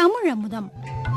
தமிழமுதம்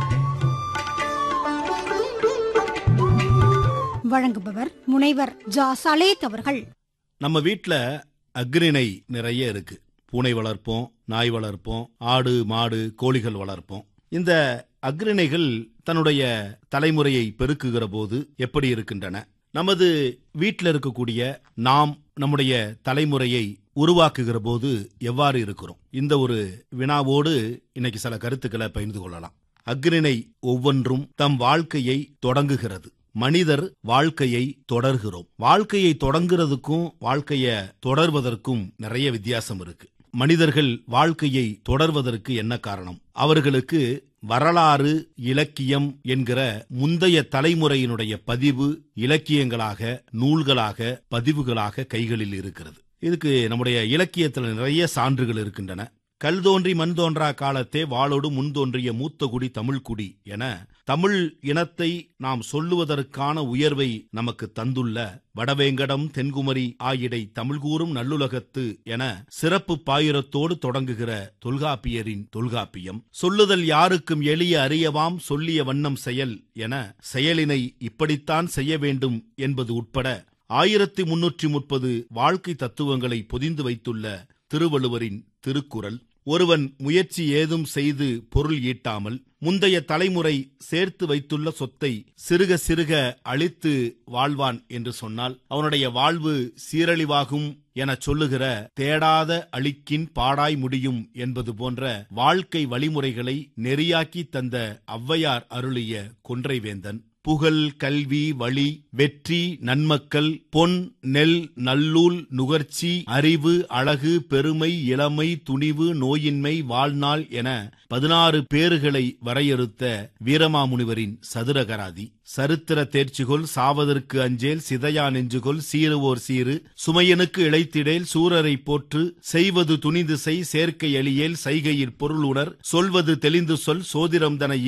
வழங்குபவர் முனைவர் ஜா சலேத் அவர்கள் நம்ம வீட்ல அக்ரிணை நிறைய இருக்கு பூனை வளர்ப்போம் நாய் வளர்ப்போம் ஆடு மாடு கோழிகள் வளர்ப்போம் இந்த அக்ரிணைகள் தன்னுடைய தலைமுறையை பெருக்குகிற போது எப்படி இருக்கின்றன நமது வீட்டில் இருக்கக்கூடிய நாம் நம்முடைய தலைமுறையை உருவாக்குகிற போது எவ்வாறு இருக்கிறோம் இந்த ஒரு வினாவோடு இன்னைக்கு சில கருத்துக்களை பகிர்ந்து கொள்ளலாம் அக்ரிணை ஒவ்வொன்றும் தம் வாழ்க்கையை தொடங்குகிறது மனிதர் வாழ்க்கையை தொடர்கிறோம் வாழ்க்கையை தொடங்குறதுக்கும் வாழ்க்கைய தொடர்வதற்கும் நிறைய வித்தியாசம் இருக்கு மனிதர்கள் வாழ்க்கையை தொடர்வதற்கு என்ன காரணம் அவர்களுக்கு வரலாறு இலக்கியம் என்கிற முந்தைய தலைமுறையினுடைய பதிவு இலக்கியங்களாக நூல்களாக பதிவுகளாக கைகளில் இருக்கிறது இதுக்கு நம்முடைய இலக்கியத்தில் நிறைய சான்றுகள் இருக்கின்றன கல் தோன்றி மண் தோன்றா காலத்தே வாளோடு முன் தோன்றிய மூத்த குடி தமிழ்குடி என தமிழ் இனத்தை நாம் சொல்லுவதற்கான உயர்வை நமக்கு தந்துள்ள வடவேங்கடம் தென்குமரி ஆயிடை தமிழ்கூறும் நல்லுலகத்து என சிறப்பு பாயிரத்தோடு தொடங்குகிற தொல்காப்பியரின் தொல்காப்பியம் சொல்லுதல் யாருக்கும் எளிய அறியவாம் சொல்லிய வண்ணம் செயல் என செயலினை இப்படித்தான் செய்ய வேண்டும் என்பது உட்பட ஆயிரத்தி முன்னூற்றி முப்பது வாழ்க்கை தத்துவங்களை பொதிந்து வைத்துள்ள திருவள்ளுவரின் திருக்குறள் ஒருவன் முயற்சி ஏதும் செய்து பொருள் ஈட்டாமல் முந்தைய தலைமுறை சேர்த்து வைத்துள்ள சொத்தை சிறுக சிறுக அழித்து வாழ்வான் என்று சொன்னால் அவனுடைய வாழ்வு சீரழிவாகும் என சொல்லுகிற தேடாத அழிக்கின் பாடாய் முடியும் என்பது போன்ற வாழ்க்கை வழிமுறைகளை நெறியாக்கி தந்த ஔவையார் அருளிய கொன்றைவேந்தன் புகழ் கல்வி வழி வெற்றி நன்மக்கள் பொன் நெல் நல்லூல் நுகர்ச்சி அறிவு அழகு பெருமை இளமை துணிவு நோயின்மை வாழ்நாள் என பதினாறு பேறுகளை வரையறுத்த வீரமாமுனிவரின் சதுரகராதி சரித்திர தேர்ச்சிகொள் சாவதற்கு அஞ்சேல் சிதையா நெஞ்சுகொள் சீருவோர் சீரு சுமையனுக்கு இழைத்திடேல் சூரரை போற்று செய்வது துணிந்து செய் சேர்க்கை எளியேல் சைகையிற் பொருள் உணர் சொல்வது தெளிந்து சொல் சோதிரம் தன